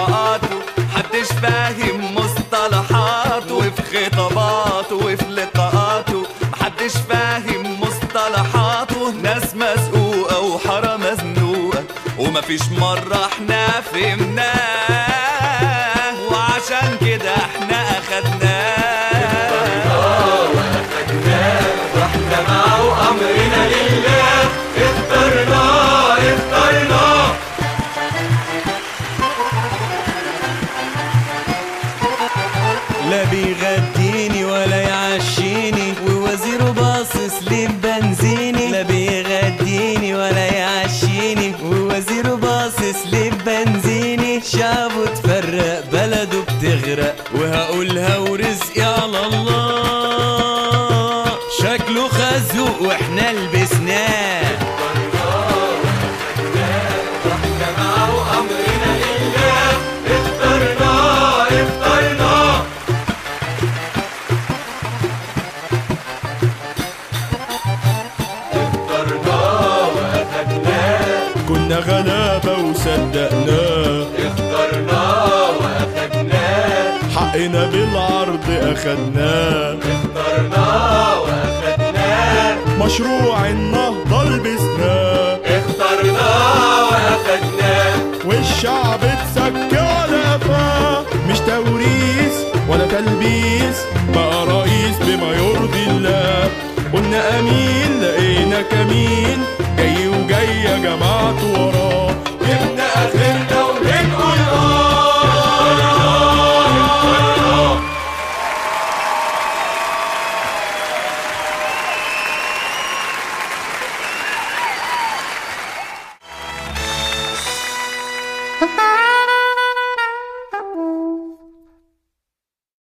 لقاءاته محدش فاهم مصطلحاته وفي خطاباته وفي لقاءاته محدش فاهم مصطلحاته ناس مسقوقة وحارة مزنوقة ومفيش مرة احنا فهمناه وعشان كده احنا اخدناه واحنا معه امرنا لله اخترناه اخترناه لا بيغديني ولا يعشيني ووزيره باصص لي بنزيني لا بيغديني ولا يعشيني ووزيره باصص لي بنزيني شعبه تفرق بلده بتغرق وهقولها ورزقي على الله شكله خازوق واحنا لبسناه واحنا معه امرنا لله اخترناه اخترناه اخترناه واخدناه كنا غلابة وصدقناه اخترناه واخدناه حقنا بالعرض أخدناه اخترناه واخدناه مشروع النهضة لبسناه اخترناه واخدناه والشعب اتسك على قفاه مش توريث ولا تلبيس بقى رئيس بما يرضي الله قلنا امين لقينا كمين